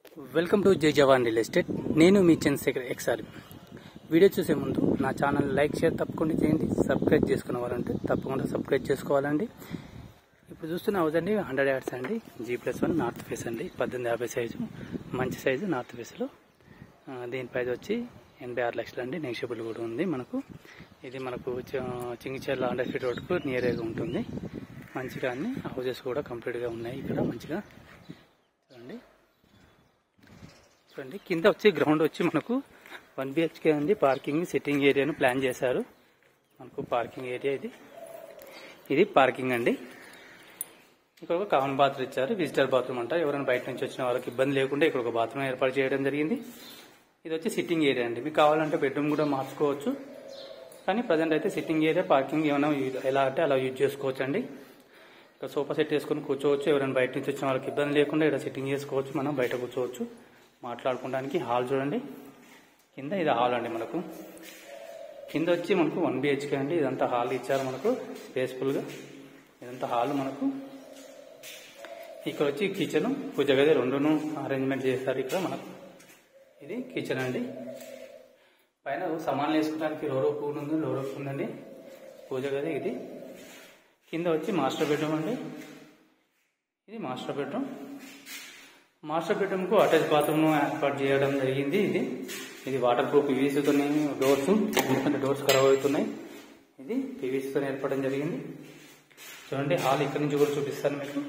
welcome to జై జవాన్ real estate నేను మీ Chandrasekhar ఎక్సారి video చూసే ముందు నా ఛానల్ లైక్ షేర్ తప్పకుండా చేయండి సబ్స్క్రైబ్ చేసుకున్న వాళ్ళంటే తప్పకుండా సబ్స్క్రైబ్ చేసుకోవాలండి ఇప్పుడు చూస్తున్న హౌస్ అండి హండ్రెడ్ యార్డ్స్ అండి G plus one north face అండి పద్దెనిమిది యాభై సైజు మంచి సైజు నార్త్ ఫేస్లో ఆ, దీని ప్రైస్ వచ్చి ఎనభై ఆరు లక్షలు అండి నెగిషియబుల్ కూడా ఉంది మనకు ఇది మనకు చ- చింగిచెర్ల అండర్ ఫీట్ రోడ్కు నియర్గా ఉంటుంది మంచిగా అన్ని హౌసెస్ కూడా కంప్లీట్గా ఉన్నాయి ఇక్కడ మంచిగా చూడండి చూడండి కింద వచ్చి గ్రౌండ్ వచ్చి మనకు వన్ బిహెచ్కే ఉంది పార్కింగ్ సిట్టింగ్ ఏరియాను ప్లాన్ చేశారు మనకు పార్కింగ్ ఏరియా ఇది ఇది పార్కింగ్ అండి ఇక్కడ ఒక కామన్ బాత్రూమ్ ఇచ్చారు విజిటర్ బాత్రూమ్ అంట ఎవరైనా బయట నుంచి వచ్చిన వాళ్ళకి ఇబ్బంది లేకుండా ఇక్కడ ఒక బాత్రూమ్ ఏర్పాటు చేయడం జరిగింది ఇది వచ్చి సిట్టింగ్ ఏరియా అండి మీకు కావాలంటే బెడ్రూమ్ కూడా మార్చుకోవచ్చు కానీ ప్రజెంట్ అయితే సిట్టింగ్ ఏరియా పార్కింగ్ ఏమైనా యూజ్- ఎలా అంటే అలా యూజ్ చేసుకోవచ్చు అండి ఇక్కడ సోఫా సెట్ వేసుకొని కూర్చోవచ్చు ఎవరైనా బయట నుంచి వచ్చిన వాళ్ళకి ఇబ్బంది లేకుండా ఇక్కడ సిట్టింగ్ చేసుకోవచ్చు మనం బయట కూర్చోవచ్చు మాట్లాడుకోవడానికి హాల్ చూడండి కింద ఇది హాల్ అండి మనకు కింద వచ్చి మనకు వన్ బిహెచ్కే అండి ఇదంతా హాల్ ఇచ్చారు మనకు స్పేస్ఫుల్గా ఇదంతా హాల్ మనకు ఇక్కడ వచ్చి కిచెన్ పూజ గది రెండును అరేంజ్మెంట్ చేస్తారు ఇక్కడ మనకు ఇది కిచెన్ అండి పైన సామాన్లు వేసుకోవడానికి లోరో పూల్ ఉంది లోరో పూల్ ఉందండి పూజ గది ఇది కింద వచ్చి మాస్టర్ బెడ్రూమ్ అండి ఇది మాస్టర్ బెడ్రూమ్ మాస్టర్ బెడ్రూమ్ కు అటాచ్ బాత్రూమ్ ఏర్పాటు చేయడం జరిగింది ఇది ఇది వాటర్ ప్రూఫ్ పీవీసీతో డోర్స్ ఎందుకంటే డోర్స్ ఖరాబ్ అవుతున్నాయి ఇది పీవీసీతో ఏర్పడడం జరిగింది చూడండి హాల్ ఇక్కడ నుంచి కూడా చూపిస్తాను మీకు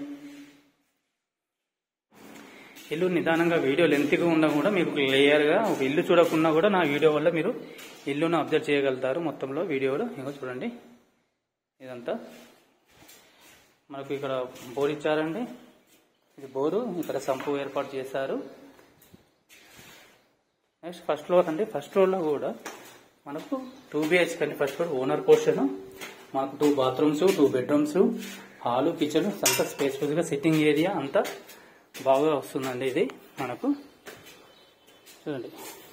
ఇల్లు నిదానంగా వీడియో లెంత్గా ఉన్నా కూడా మీకు క్లియర్గా ఒక ఇల్లు చూడకున్నా కూడా నా వీడియో వల్ల మీరు ఇల్లును అబ్జర్వ్ చేయగలుగుతారు మొత్తంలో వీడియోలో ఇంకా చూడండి ఇదంతా మనకు ఇక్కడ బోర్ ఇచ్చారండి ఇది బోరు ఇక్కడ సంపు ఏర్పాటు చేశారు నెక్స్ట్ ఫస్ట్ ఫ్లోర్ అండి ఫస్ట్ ఫ్లోర్లో కూడా మనకు టూ బిహెచ్కే అండి ఫస్ట్ ఫ్లోర్ ఓనర్ పోర్షన్ మనకు two bathrooms two bedrooms hall kitchen అంతా స్పేస్ఫుల్గా సిట్టింగ్ ఏరియా అంతా బాగా వస్తుందండి ఇది మనకు చూడండి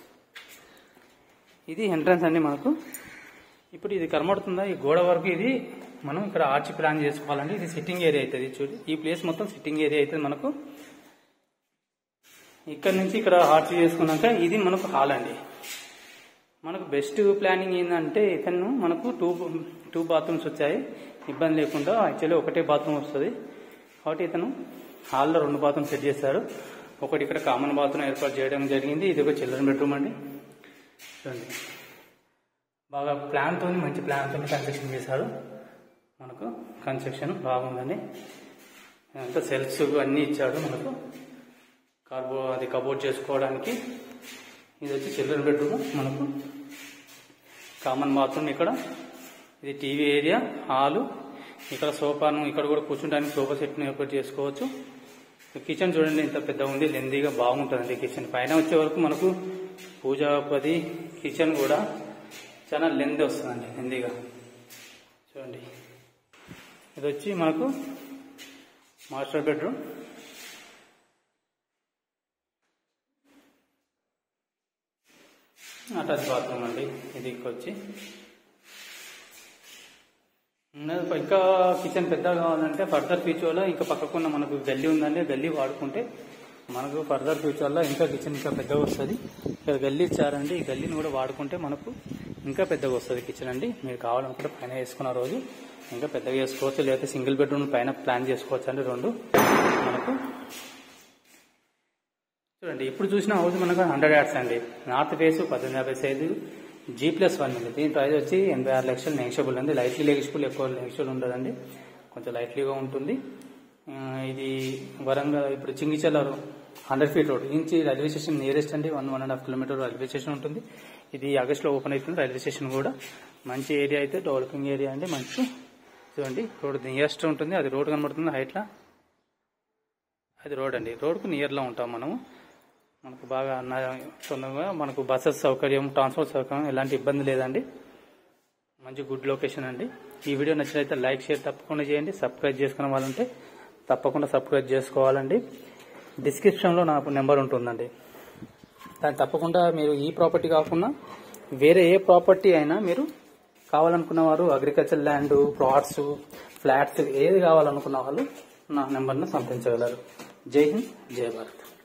ఇది ఎంట్రన్స్ అండి మనకు ఇప్పుడు ఇది కనబడుతుందా ఈ గోడ వరకు ఇది మనం ఇక్కడ ఆర్చి ప్లాన్ చేసుకోవాలండి ఇది సిట్టింగ్ ఏరియా అవుతుంది చూడు ఈ ప్లేస్ మొత్తం సిట్టింగ్ ఏరియా అవుతుంది మనకు ఇక్కడ నుంచి ఇక్కడ ఆర్చి చేసుకున్నాక ఇది మనకు హాల్ అండి మనకు బెస్ట్ ప్లానింగ్ ఏంటంటే ఇతను మనకు టూ టూ బాత్రూమ్స్ వచ్చాయి ఇబ్బంది లేకుండా యాక్చువల్లీ ఒకటే బాత్రూమ్ వస్తుంది కాబట్టి ఇతను హాల్లో రెండు బాత్రూమ్ సెట్ చేశారు ఒకటి ఇక్కడ కామన్ బాత్రూమ్ ఏర్పాటు చేయడం జరిగింది ఇది ఒక చిల్డ్రన్ బెడ్రూమ్ అండి చూడండి బాగా ప్లాన్తో మంచి ప్లాన్తో కన్స్ట్రక్షన్ చేశారు మనకు కన్స్ట్రక్షన్ బాగుందండి అంతా సెల్ఫ్స్ అన్నీ ఇచ్చాడు మనకు కార్బో అది కబోర్డ్ చేసుకోవడానికి ఇది వచ్చి చిల్డ్రన్ బెడ్రూమ్ మనకు కామన్ బాత్రూమ్ ఇక్కడ ఇది టీవీ ఏరియా హాలు ఇక్కడ సోఫాను ఇక్కడ కూడా కూర్చుంటానికి సోఫా సెట్ను ఏర్పాటు చేసుకోవచ్చు కిచెన్ చూడండి ఇంత పెద్ద ఉంది లెందీగా బాగుంటుందండి కిచెన్ పైన వచ్చే వరకు మనకు పూజాపది కిచెన్ కూడా చాలా లెందీ వస్తుందండి లెందీగా చూడండి ఇది వచ్చి మనకు మాస్టర్ బెడ్రూమ్ అటాచ్ బాత్రూమ్ అండి ఇది వచ్చి ఉన్నది ఇంకా కిచెన్ పెద్దగా కావాలంటే ఫర్దర్ ఫ్యూచర్లో ఇంకా పక్కకున్న మనకు గల్లీ ఉందండి గల్లీ వాడుకుంటే మనకు ఫర్దర్ ఫ్యూచర్లో ఇంకా కిచెన్ ఇంకా పెద్దగా వస్తుంది ఇక్కడ గల్లీ ఇచ్చారండి ఈ గల్లీని కూడా వాడుకుంటే మనకు ఇంకా పెద్దగా వస్తుంది కిచెన్ అండి మీరు కావాలనుకుంటే పైన వేసుకున్న రోజు ఇంకా పెద్దగా చేసుకోవచ్చు లేకపోతే సింగిల్ బెడ్రూమ్ పైన ప్లాన్ చేసుకోవచ్చు అండి రెండు మనకు చూడండి ఇప్పుడు చూసిన హౌస్ మనకు హండ్రెడ్ యాడ్స్ అండి నార్త్ ఫేస్ పద్దెనిమిది యాభై సైజు జీ ప్లస్ వన్ అండి దీని ప్రైస్ వచ్చి ఎనభై ఆరు లక్షలు నెగిషియబుల్ అండి లైట్లీ లెగిషిబుల్ ఎక్కువ నెగిషియబుల్ ఉండదండి కొంచెం లైట్లీగా ఉంటుంది ఆ, ఇది వరంగల్ ఇప్పుడు చింగిచల్ల హండ్రెడ్ ఫీట్ రోడ్ నుంచి రైల్వే స్టేషన్ నియరెస్ట్ అండి one one and half kilometer railway station ఉంటుంది ఇది ఆగస్ట్లో ఓపెన్ అవుతుంది రైల్వే స్టేషన్ కూడా మంచి ఏరియా అయితే డెవలపింగ్ ఏరియా అండి మంచి చూడండి రోడ్ నియరెస్ట్ ఉంటుంది అది రోడ్ కనబడుతుంది హైట్లో అది రోడ్ అండి రోడ్కు నియర్లో ఉంటాం మనము మనకు బాగా అన్న తొందరగా మనకు బస్సెస్ సౌకర్యం ట్రాన్స్పోర్ట్ సౌకర్యం ఎలాంటి ఇబ్బంది లేదండి మంచి గుడ్ లొకేషన్ అండి ఈ వీడియో నచ్చినట్లయితే లైక్ షేర్ తప్పకుండా చేయండి సబ్స్క్రైబ్ చేసుకున్న వాళ్ళంటే తప్పకుండా సబ్స్క్రైబ్ చేసుకోవాలండి డిస్క్రిప్షన్లో నాకు నెంబర్ ఉంటుందండి దాన్ని తప్పకుండా మీరు ఈ ప్రాపర్టీ కాకుండా వేరే ఏ ప్రాపర్టీ అయినా మీరు కావాలనుకున్న వారు అగ్రికల్చర్ ల్యాండ్ ప్లాట్స్ ఫ్లాట్స్ ఏది కావాలనుకున్న వాళ్ళు నా నెంబర్ను సంప్రదించగలరు జై హింద్ జై భారత్